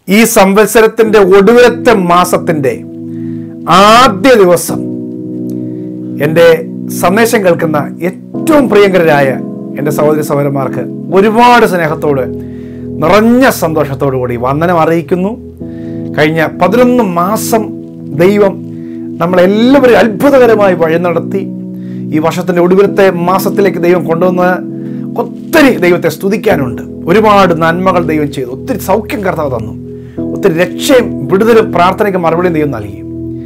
ഈ സംവത്സരത്തിന്റെ ഒടുവിലത്തെ മാസത്തിന്റെ ആദ്യ ദിവസം എൻ്റെ സന്ദേശം കേൾക്കുന്ന ഏറ്റവും പ്രിയങ്കരായ എൻ്റെ സഹോദരി സഹോദരന്മാർക്ക് ഒരുപാട് സ്നേഹത്തോട് നിറഞ്ഞ സന്തോഷത്തോടു കൂടി വന്ദനം അറിയിക്കുന്നു കഴിഞ്ഞ പതിനൊന്ന് മാസം ദൈവം നമ്മളെല്ലാവരും അത്ഭുതകരമായി വഴി നടത്തി ഈ വർഷത്തിൻ്റെ ഒടുവിലത്തെ മാസത്തിലേക്ക് ദൈവം കൊണ്ടുവന്ന ഒത്തിരി ദൈവത്തെ സ്തുതിക്കാനുണ്ട് ഒരുപാട് നന്മകൾ ദൈവം ചെയ്തു ഒത്തിരി സൗഖ്യം കർത്താവ് തന്നു ഒത്തിരി രക്ഷയും വിടുതലും പ്രാർത്ഥനയ്ക്ക് മറുപടിയും ദൈവം നൽകി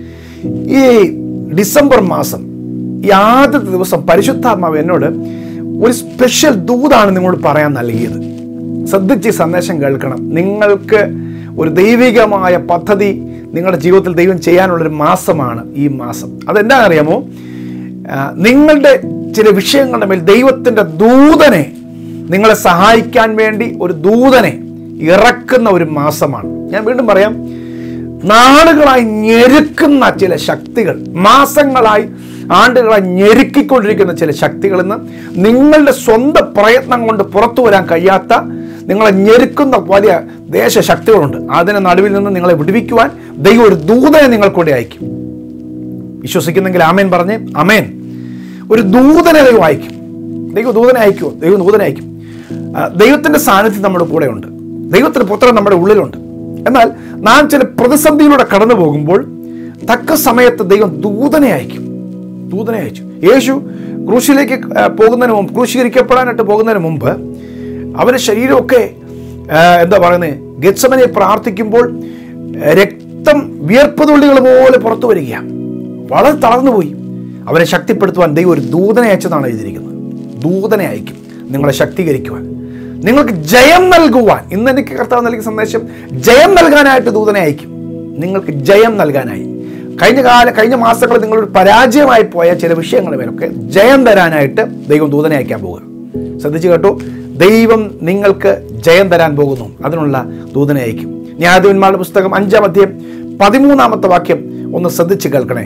ഈ ഡിസംബർ മാസം ഈ ആദ്യത്തെ ദിവസം പരിശുദ്ധാത്മാവ് എന്നോട് ഒരു സ്പെഷ്യൽ ദൂതാണ് നിങ്ങളോട് പറയാൻ നൽകിയത് ശ്രദ്ധിച്ച് ഈ സന്ദേശം കേൾക്കണം നിങ്ങൾക്ക് ഒരു ദൈവികമായ പദ്ധതി നിങ്ങളുടെ ജീവിതത്തിൽ ദൈവം ചെയ്യാനുള്ളൊരു മാസമാണ് ഈ മാസം അതെന്താ അറിയാമോ ആ, നിങ്ങളുടെ ചില വിഷയങ്ങളുടെ മേൽ ദൈവത്തിൻ്റെ ദൂതനെ നിങ്ങളെ സഹായിക്കാൻ വേണ്ടി ഒരു ദൂതനെ ഇറക്കുന്ന ഒരു മാസമാണ് ഞാൻ വീണ്ടും പറയാം നാളുകളായി ഞെരുക്കുന്ന ചില ശക്തികൾ മാസങ്ങളായി ആണ്ടുകളായി ഞെരുക്കിക്കൊണ്ടിരിക്കുന്ന ചില ശക്തികളിൽ നിന്ന് നിങ്ങളുടെ സ്വന്തം പ്രയത്നം കൊണ്ട് പുറത്തു വരാൻ കഴിയാത്ത നിങ്ങളെ ഞെരുക്കുന്ന വലിയ ദേശശക്തികളുണ്ട് അതിന് നടുവിൽ നിന്ന് നിങ്ങളെ വിടുവിക്കുവാൻ ദൈവം ഒരു ദൂതനെ നിങ്ങൾക്കൂടെ അയക്കും വിശ്വസിക്കുന്നെങ്കിൽ ആമേൻ പറഞ്ഞേ അമേൻ ഒരു ദൂതനെ ദൈവം അയക്കും ദൈവം ദൂതനെ അയക്കുമോ ദൈവം ദൂതനെ അയക്കും ആ, ദൈവത്തിന്റെ സാന്നിധ്യം നമ്മുടെ കൂടെയുണ്ട് ദൈവത്തിന്റെ പുത്രൻ നമ്മുടെ ഉള്ളിലുണ്ട് എന്നാൽ നാം ചില പ്രതിസന്ധിയിലൂടെ കടന്നു പോകുമ്പോൾ തക്ക സമയത്ത് ദൈവം ദൂതനെ അയക്കും ദൂതനെ അയച്ചു യേശു ക്രൂശിലേക്ക് ആ, പോകുന്നതിന് മുമ്പ് ക്രൂശീകരിക്കപ്പെടാനായിട്ട് പോകുന്നതിന് മുമ്പ് അവൻ്റെ ശരീരമൊക്കെ ആ, എന്താ പറയുന്നത് ഗത്സമനെ പ്രാർത്ഥിക്കുമ്പോൾ ആ, രക്തം വിയർപ്പ് തുള്ളികൾ പോലെ പുറത്തു വരികയാണ് വളരെ തളർന്നുപോയി അവരെ ശക്തിപ്പെടുത്തുവാൻ ദൈവം ഒരു ദൂതനെ അയച്ചതാണ് എഴുതിയിരിക്കുന്നത് ദൂതനെ അയക്കും നിങ്ങളെ ശക്തീകരിക്കുവാൻ നിങ്ങൾക്ക് ജയം നൽകുവാൻ ഇന്ന് എനിക്ക് കർത്താവ് നൽകിയ സന്ദേശം ജയം നൽകാനായിട്ട് ദൂതനെ അയക്കും നിങ്ങൾക്ക് ജയം നൽകാനായി കഴിഞ്ഞ കാല കഴിഞ്ഞ മാസങ്ങളിൽ നിങ്ങളൊരു പരാജയമായി പോയ ചില വിഷയങ്ങളുടെ മേലൊക്കെ ജയം തരാനായിട്ട് ദൈവം ദൂതനെ അയക്കാൻ പോകുക ശ്രദ്ധിച്ചു കേട്ടോ ദൈവം നിങ്ങൾക്ക് ജയം തരാൻ പോകുന്നു അതിനുള്ള ദൂതനെ അയക്കും ന്യായാധിപന്മാരുടെ പുസ്തകം അഞ്ചാം അധ്യായം പതിമൂന്നാമത്തെ വാക്യം ഒന്ന് ശ്രദ്ധിച്ച് കേൾക്കണേ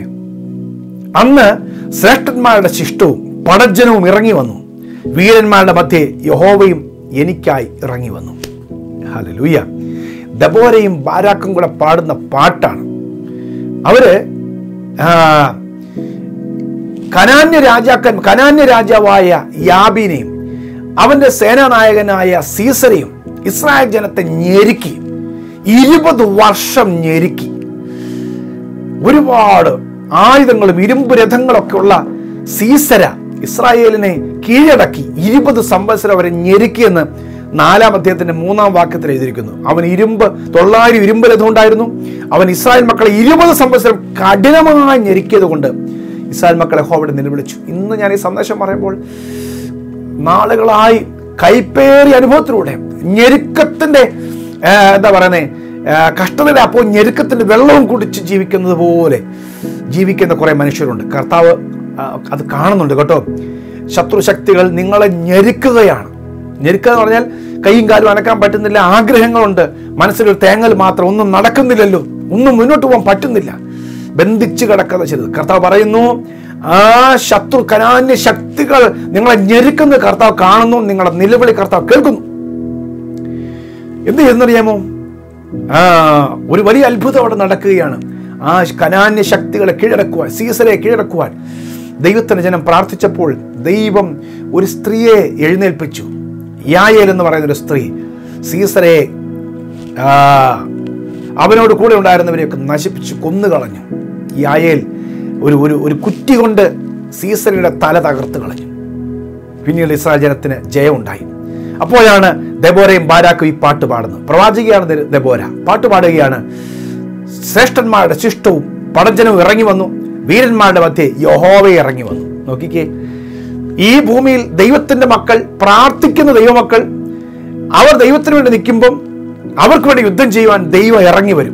അന്ന് ശ്രേഷ്ഠന്മാരുടെ ശിഷ്ടവും പടജ്ജനവും ഇറങ്ങി വന്നു വീരന്മാരുടെ മധ്യേ യഹോവയും എനിക്കായി ഇറങ്ങി വന്നു ഹല്ലേലൂയ ദബോരയും ബാരാക്കും കൂടെ പാടുന്ന പാട്ടാണ് അവര് ആ, കനാന്യ രാജാക്കൻ കനാന്യ രാജാവായ യാബിനെയും അവന്റെ സേനാനായകനായ സീസരെയും ഇസ്രായേൽ ജനത്തെ ഞെരുക്കി ഇരുപത് വർഷം ഞെരുക്കി ഒരുപാട് ആയുധങ്ങളും ഇരുമ്പ് രഥങ്ങളൊക്കെ ഉള്ള സീസര ഇസ്രായേലിനെ കീഴടക്കി ഇരുപത് സംവത്സരം അവരെ ഞെരുക്കിയെന്ന് നാലാം അധ്യായത്തിന്റെ മൂന്നാം വാക്യത്തിൽ എഴുതിയിരിക്കുന്നു അവൻ ഇരുമ്പ് തൊള്ളായിരം ഇരുമ്പ് രഥം ഉണ്ടായിരുന്നു അവൻ ഇസ്രായേൽ മക്കളെ ഇരുപത് സംവത്സരം കഠിനമായി ഞെരുക്കിയത് കൊണ്ട് ഇസ്രായേൽ മക്കളെ ഹോവിടെ നിലവിളിച്ചു ഇന്ന് ഞാൻ ഈ സന്ദേശം പറയുമ്പോൾ നാളുകളായി കൈപ്പേറിയ അനുഭവത്തിലൂടെ ഞെരുക്കത്തിന്റെ ആ, എന്താ പറയുന്നേ കഷ്ടതയുടെ അപ്പോൾ ഞെരുക്കത്തിന്റെ വെള്ളവും കുടിച്ച് ജീവിക്കുന്നത് പോലെ ജീവിക്കുന്ന കുറെ മനുഷ്യരുണ്ട് കർത്താവ് ആ, അത് കാണുന്നുണ്ട് കേട്ടോ ശത്രുശക്തികൾ നിങ്ങളെ ഞെരുക്കുകയാണ് ഞെരുക്കുക എന്ന് പറഞ്ഞാൽ കൈയും കാലും അനക്കാൻ പറ്റുന്നില്ല ആഗ്രഹങ്ങളുണ്ട് മനസ്സിലൊരു തേങ്ങൽ മാത്രം ഒന്നും നടക്കുന്നില്ലല്ലോ ഒന്നും മുന്നോട്ട് പോകാൻ പറ്റുന്നില്ല ബന്ധിച്ച് കിടക്കുന്ന ചെയ്തത് കർത്താവ് പറയുന്നു ആ ശത്രു കനാന്യ ശക്തികൾ നിങ്ങളെ ഞെരുക്കുന്ന കർത്താവ് കാണുന്നു നിങ്ങളുടെ നിലവിളി കർത്താവ് കേൾക്കുന്നു എന്ത് ചെയ്യുന്നറിയാമോ ആ ഒരു വലിയ അത്ഭുതം അവിടെ നടക്കുകയാണ് ആ കനാന്യ ശക്തികളെ കീഴടക്കുവാൻ സീസരെ കീഴടക്കുവാൻ ദൈവത്തിന് ജനം പ്രാർത്ഥിച്ചപ്പോൾ ദൈവം ഒരു സ്ത്രീയെ എഴുന്നേൽപ്പിച്ചു യായേൽ എന്ന് പറയുന്ന ഒരു സ്ത്രീ സീസരെ ആ, അവനോട് കൂടെ ഉണ്ടായിരുന്നവരെയൊക്കെ നശിപ്പിച്ച് കൊന്നുകളഞ്ഞു യായേൽ ഒരു ഒരു ഒരു കുറ്റി കൊണ്ട് സീസരയുടെ തല തകർത്ത് കളഞ്ഞു പിന്നീട് ഇസ്രായേൽ ജനത്തിന് ജയമുണ്ടായി അപ്പോഴാണ് ദബോരയും ബാരാക്കും ഈ പാട്ട് പാടുന്നത് പ്രവാചകിയാണ് ദെ- ദബോര പാട്ട് പാടുകയാണ് ശ്രേഷ്ഠന്മാരുടെ ശിഷ്ടവും പടജനവും ഇറങ്ങി വന്നു വീരന്മാരുടെ മധ്യേ യഹോവ ഇറങ്ങി വന്നു നോക്കിക്കേ ഈ ഭൂമിയിൽ ദൈവത്തിന്റെ മക്കൾ പ്രാർത്ഥിക്കുന്ന ദൈവമക്കൾ അവർ ദൈവത്തിന് വേണ്ടി നിൽക്കുമ്പം അവർക്ക് വേണ്ടി യുദ്ധം ചെയ്യുവാൻ ദൈവം ഇറങ്ങി വരും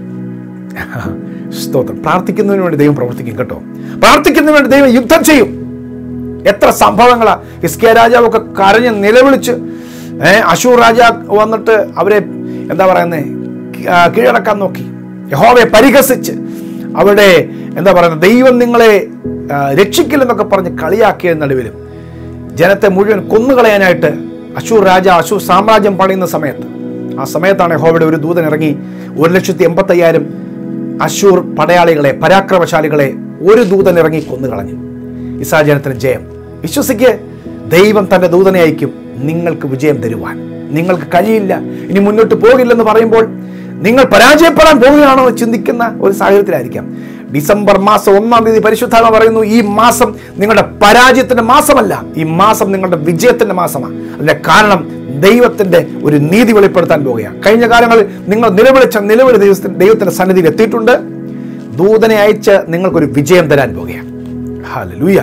സ്തോത്രം പ്രാർത്ഥിക്കുന്നതിന് വേണ്ടി ദൈവം പ്രവർത്തിക്കും കേട്ടോ പ്രാർത്ഥിക്കുന്നതിന് വേണ്ടി ദൈവം യുദ്ധം ചെയ്യും എത്ര സംഭവങ്ങളാ ഹിസ്കിയ രാജാവൊക്കെ കരഞ്ഞ് നിലവിളിച്ച് ഏഹ് അശൂർ രാജാവ് വന്നിട്ട് അവരെ എന്താ പറയുന്നത് കീഴടക്കാൻ നോക്കി യഹോവയെ പരിഹസിച്ച് അവരുടെ എന്താ പറയുന്നത് ദൈവം നിങ്ങളെ ആ, രക്ഷിക്കില്ലെന്നൊക്കെ പറഞ്ഞ് കളിയാക്കിയ നടുവിലും ജനത്തെ മുഴുവൻ കൊന്നുകളയാനായിട്ട് അശൂർ രാജ അശൂർ സാമ്രാജ്യം പണിയുന്ന സമയത്ത് ആ സമയത്താണ് യഹോവയുടെ ഒരു ദൂതൻ ഇറങ്ങി ഒരു ലക്ഷത്തി എൺപത്തയ്യായിരം അശൂർ പടയാളികളെ പരാക്രമശാലികളെ ഒരു ദൂതൻ ഇറങ്ങി കൊന്നുകളഞ്ഞു ഇസാജനത്തിന് ജയം വിശ്വസിക്ക് ദൈവം തൻ്റെ ദൂതനെ അയക്കും നിങ്ങൾക്ക് വിജയം തരുവാൻ നിങ്ങൾക്ക് കഴിയില്ല ഇനി മുന്നോട്ട് പോകില്ലെന്ന് പറയുമ്പോൾ നിങ്ങൾ പരാജയപ്പെടാൻ പോവുകയാണോ എന്ന് ചിന്തിക്കുന്ന ഒരു സാഹചര്യത്തിലായിരിക്കാം ഡിസംബർ മാസം ഒന്നാം തീയതി പരിശുദ്ധാത്മ പറയുന്നു ഈ മാസം നിങ്ങളുടെ പരാജയത്തിന്റെ മാസമല്ല ഈ മാസം നിങ്ങളുടെ വിജയത്തിന്റെ മാസമാണ് അതിന്റെ കാരണം ദൈവത്തിന്റെ ഒരു നീതി വെളിപ്പെടുത്താൻ പോവുകയാണ് കഴിഞ്ഞ കാലങ്ങളിൽ നിങ്ങൾ നിലവിളിച്ച നിലവിളി ദൈവത്തിന്റെ ദൈവത്തിന്റെ സന്നിധിയിൽ എത്തിയിട്ടുണ്ട് ദൂതനെ അയച്ച് നിങ്ങൾക്കൊരു വിജയം തരാൻ പോവുകയാണ് ഹാലലൂയ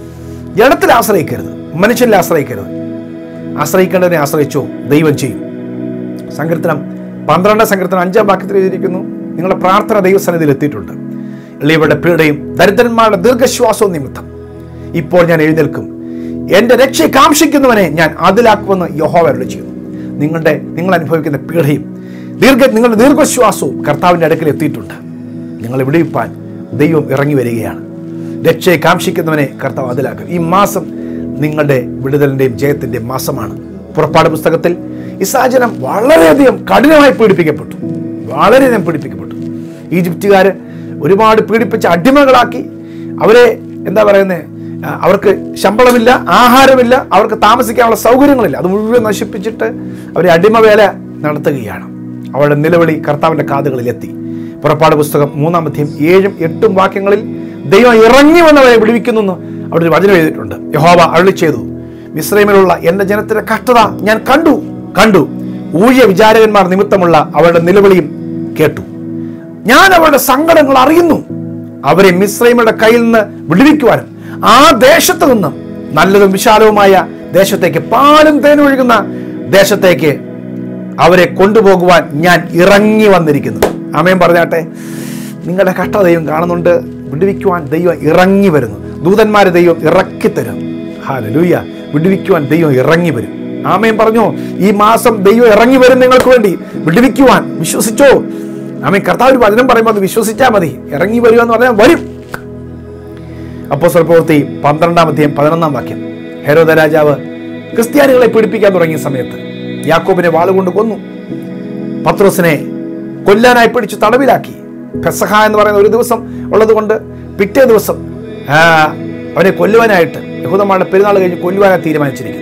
ജഡത്തിൽ ആശ്രയിക്കരുത് മനുഷ്യനിൽ ആശ്രയിക്കരുത് ആശ്രയിക്കേണ്ടതിനെ ആശ്രയിച്ചോ ദൈവം ചെയ്യും സങ്കീർത്തനം പന്ത്രണ്ടാം സങ്കീർത്തനം അഞ്ചാം വാക്യത്തിൽ എഴുതിയിരിക്കുന്നു നിങ്ങളുടെ പ്രാർത്ഥന ദൈവസന്നിധിയിൽ എത്തിയിട്ടുണ്ട് എളിയവരുടെ പീഡയും ദരിദ്രന്മാരുടെ ദീർഘശ്വാസവും നിമിത്തം ഇപ്പോൾ ഞാൻ എഴുന്നേൽക്കും എൻ്റെ രക്ഷയെ കാംക്ഷിക്കുന്നവനെ ഞാൻ അതിലാക്കുമെന്ന് യഹോവ അരുളി ചെയ്യുന്നു നിങ്ങളുടെ നിങ്ങൾ അനുഭവിക്കുന്ന പീഡയും ദീർഘ നിങ്ങളുടെ ദീർഘശ്വാസവും കർത്താവിൻ്റെ അടുക്കൽ എത്തിയിട്ടുണ്ട് നിങ്ങൾ വിടുവിപ്പാൻ ദൈവം ഇറങ്ങി വരികയാണ് രക്ഷയെ കാംക്ഷിക്കുന്നവനെ കർത്താവ് അതിലാക്കും ഈ മാസം നിങ്ങളുടെ വിടുതലിൻ്റെയും ജയത്തിൻ്റെയും മാസമാണ് പുറപ്പാട് പുസ്തകത്തിൽ ഇസാജനം വളരെയധികം കഠിനമായി പീഡിപ്പിക്കപ്പെട്ടു വളരെയധികം പീഡിപ്പിക്കപ്പെട്ടു ഈജിപ്തുകാർ ഒരുപാട് പീഡിപ്പിച്ച് അടിമകളാക്കി അവരെ എന്താ പറയുന്നത് അവർക്ക് ശമ്പളമില്ല ആഹാരമില്ല അവർക്ക് താമസിക്കാനുള്ള സൗകര്യങ്ങളില്ല അത് മുഴുവൻ നശിപ്പിച്ചിട്ട് അവരെ അടിമവേല നടത്തുകയാണ് അവരുടെ നിലവിളി കർത്താവിൻ്റെ കാതുകളിൽ എത്തി പുറപ്പാട് പുസ്തകം മൂന്നാം അധ്യയം ഏഴും എട്ടും വാക്യങ്ങളിൽ ദൈവം ഇറങ്ങി വന്നവരെ വിടുവിക്കുന്നു എന്ന് അവിടെ ഒരു വചനം എഴുതിയിട്ടുണ്ട് യഹോവ അരുളി ചെയ്തു മിശ്രൈമിലുള്ള എൻ്റെ ജനത്തിന്റെ കഷ്ടത ഞാൻ കണ്ടു കണ്ടു ഊഴിയ വിചാരകന്മാർ നിമിത്തമുള്ള അവരുടെ നിലവിളിയും കേട്ടു ഞാൻ അവരുടെ സങ്കടങ്ങൾ അറിയുന്നു അവരെ മിശ്രൈമയുടെ കയ്യിൽ നിന്ന് വിടുവിക്കുവാനും ആ ദേശത്ത് നിന്നും നല്ലതും വിശാലവുമായ ദേശത്തേക്ക് പാലും തേനും ഒഴുകുന്ന ദേശത്തേക്ക് അവരെ കൊണ്ടുപോകുവാൻ ഞാൻ ഇറങ്ങി വന്നിരിക്കുന്നു അമേൻ പറഞ്ഞാട്ടെ നിങ്ങളുടെ കഷ്ട ദൈവം കാണുന്നുണ്ട് വിടുവിക്കുവാൻ ദൈവം ഇറങ്ങി വരുന്നു ദൂതന്മാരെ ദൈവം ഇറക്കി തരും ഹാലലൂയ വിടുവിക്കുവാൻ ദൈവം ഇറങ്ങി വരും ആമേൻ പറഞ്ഞു ഈ മാസം ദൈവം ഇറങ്ങി വരും നിങ്ങൾക്ക് വേണ്ടി വിടുവിക്കുവാൻ വിശ്വസിച്ചോ ആമേൻ കർത്താവ് ഒരു വചനം പറയുമ്പോൾ അത് വിശ്വസിച്ചാൽ മതി ഇറങ്ങി വരിക എന്ന് പറഞ്ഞാൽ വരും അപ്പോൾ പ്രവൃത്തി പന്ത്രണ്ടാം അധ്യായം പതിനൊന്നാം വാക്യം ഹെരോദ രാജാവ് ക്രിസ്ത്യാനികളെ പീഡിപ്പിക്കാൻ തുടങ്ങിയ സമയത്ത് യാക്കോബിനെ വാളുകൊണ്ട് കൊന്നു പത്രോസിനെ കൊല്ലാനായി പിടിച്ച് തടവിലാക്കി പെസഹ എന്ന് പറയുന്ന ഒരു ദിവസം ഉള്ളത് കൊണ്ട് പിറ്റേ ദിവസം ആ, അവനെ കൊല്ലുവാനായിട്ട് യഹൂദന്മാരുടെ പെരുന്നാൾ കഴിഞ്ഞ് കൊല്ലുവാനായി തീരുമാനിച്ചിരിക്കുന്നു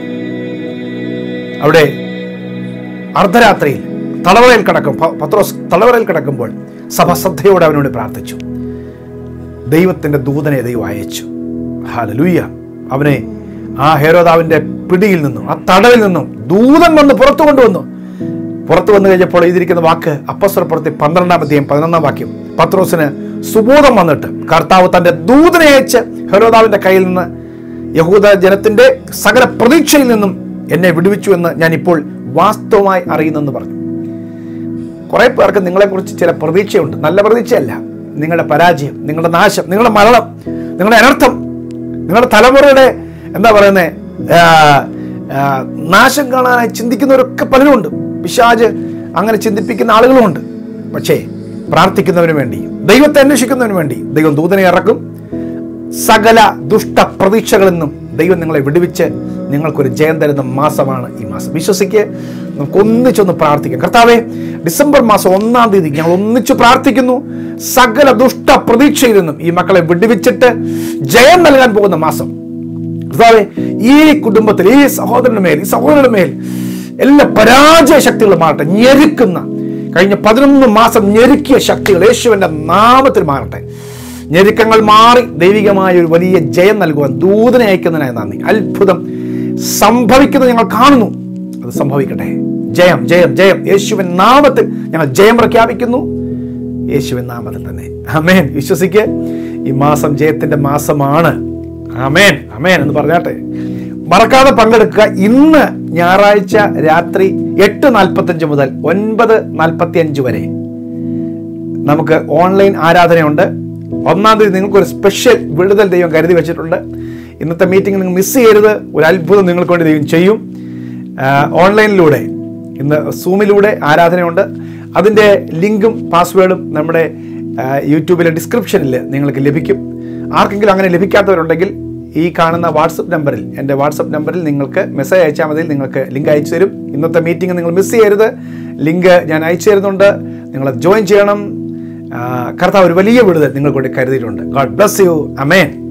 അവിടെ അർദ്ധരാത്രിയിൽ തളവറയിൽ കിടക്കും പ- പത്രോസ് തളവറയിൽ കിടക്കുമ്പോൾ സഭ ശ്രദ്ധയോടെ അവനോട് പ്രാർത്ഥിച്ചു ദൈവത്തിൻ്റെ ദൂതനെ ദൈവം അയച്ചു ഹാലലൂയ അവനെ ആ ഹേരോദാവിൻ്റെ പിടിയിൽ നിന്നും ആ തടവിൽ നിന്നും ദൂതൻ വന്ന് പുറത്തു കൊണ്ടുവന്നു പുറത്തു വന്നു കഴിഞ്ഞപ്പോൾ എഴുതിയിരിക്കുന്ന വാക്ക് അപ്പസ്വരപ്പുറത്തെ പന്ത്രണ്ടാം അധ്യായം പതിനൊന്നാം വാക്യം പത്രോസിന് സുബോധം വന്നിട്ട് കർത്താവ് തന്റെ ദൂതനെ അയച്ച് ഹെരോദാവിന്റെ കയ്യിൽ നിന്ന് യഹൂദ ജനത്തിന്റെ സകല പ്രതീക്ഷയിൽ നിന്നും എന്നെ വിടുവിച്ചു എന്ന് ഞാൻ ഇപ്പോൾ വാസ്തവമായി അറിയുന്നെന്ന് പറഞ്ഞു കുറെ പേർക്ക് നിങ്ങളെക്കുറിച്ച് ചില പ്രതീക്ഷയുണ്ട് നല്ല പ്രതീക്ഷയല്ല നിങ്ങളുടെ പരാജയം നിങ്ങളുടെ നാശം നിങ്ങളുടെ മരണം നിങ്ങളുടെ അനർത്ഥം നിങ്ങളുടെ തലമുറയുടെ എന്താ പറയുന്നത് നാശം കാണാനായി ചിന്തിക്കുന്നവരൊക്കെ പലരുമുണ്ട് പിശാജ് അങ്ങനെ ചിന്തിപ്പിക്കുന്ന ആളുകളുമുണ്ട് പക്ഷേ പ്രാർത്ഥിക്കുന്നവന് വേണ്ടി ദൈവത്തെ അന്വേഷിക്കുന്നതിന് വേണ്ടി ദൈവം ദൂതനെ ഇറക്കും സകല ദുഷ്ട പ്രതീക്ഷകളിൽ നിന്നും ദൈവം നിങ്ങളെ വിടുവിച്ച് നിങ്ങൾക്കൊരു ജയം തരുന്ന മാസമാണ് ഈ മാസം വിശ്വസിക്ക് നമുക്ക് ഒന്നിച്ചൊന്ന് പ്രാർത്ഥിക്കാം കർത്താവെ ഡിസംബർ മാസം ഒന്നാം തീയതി ഞങ്ങൾ ഒന്നിച്ച് പ്രാർത്ഥിക്കുന്നു സകല ദുഷ്ട പ്രതീക്ഷയിൽ നിന്നും ഈ മക്കളെ വിടുവിച്ചിട്ട് ജയം നൽകാൻ പോകുന്ന മാസം കർത്താവെ ഈ കുടുംബത്തിൽ ഈ സഹോദരന്റെ മേൽ ഈ സഹോദരന്റെ മേൽ എല്ലാ പരാജയ ശക്തികളും മാറട്ടെ ഞെരുക്കുന്ന കഴിഞ്ഞ പതിനൊന്ന് മാസം ഞെരുക്കിയ ശക്തികൾ യേശുവിന്റെ നാമത്തിൽ മാറട്ടെ ഞെരുക്കങ്ങൾ മാറി ദൈവികമായ ഒരു വലിയ ജയം നൽകുവാൻ ദൂതനെ അയക്കുന്നതിനായി നന്ദി അത്ഭുതം സംഭവിക്കുന്നത് ഞങ്ങൾ കാണുന്നു അത് സംഭവിക്കട്ടെ ജയം ജയം ജയം യേശുവിൻ നാമത്തിൽ ഞങ്ങൾ ജയം പ്രഖ്യാപിക്കുന്നു യേശുവിൻ നാമത്തിൽ തന്നെ അമേൻ വിശ്വസിക്ക് ഈ മാസം ജയത്തിന്റെ മാസമാണ് അമേൻ അമേൻ എന്ന് പറഞ്ഞാട്ടെ മറക്കാതെ പങ്കെടുക്കുക ഇന്ന് ഞായറാഴ്ച രാത്രി എട്ട് നാൽപ്പത്തഞ്ച് മുതൽ ഒൻപത് നാൽപ്പത്തി അഞ്ച് വരെ നമുക്ക് ഓൺലൈൻ ആരാധനയുണ്ട് ഒന്നാം തീയതി നിങ്ങൾക്ക് ഒരു സ്പെഷ്യൽ വിടുതൽ ദൈവം കരുതി വെച്ചിട്ടുണ്ട് ഇന്നത്തെ മീറ്റിംഗ് നിങ്ങൾ മിസ് ചെയ്യരുത് ഒരു അത്ഭുതം നിങ്ങൾക്ക് വേണ്ടി ദൈവം ചെയ്യും ആ, ഓൺലൈനിലൂടെ ഇന്ന് സൂമിലൂടെ ആരാധനയുണ്ട് അതിൻ്റെ ലിങ്കും പാസ്വേഡും നമ്മുടെ ആ, യൂട്യൂബിലെ ഡിസ്ക്രിപ്ഷനിൽ നിങ്ങൾക്ക് ലഭിക്കും ആർക്കെങ്കിലും അങ്ങനെ ലഭിക്കാത്തവരുണ്ടെങ്കിൽ ഈ കാണുന്ന വാട്സപ്പ് നമ്പറിൽ എൻ്റെ വാട്സപ്പ് നമ്പറിൽ നിങ്ങൾക്ക് മെസ്സേജ് അയച്ചാൽ മതി നിങ്ങൾക്ക് ലിങ്ക് അയച്ചു തരും ഇന്നത്തെ മീറ്റിംഗ് നിങ്ങൾ മിസ് ചെയ്യരുത് ലിങ്ക് ഞാൻ അയച്ചു തരുന്നുണ്ട് നിങ്ങൾ ജോയിൻ ചെയ്യണം ആ, കർത്താവ് ഒരു വലിയ വിടുതൽ നിങ്ങൾക്ക് വേണ്ടി കരുതിയിട്ടുണ്ട് ഗോഡ് ബ്ലസ് യു അമേൻ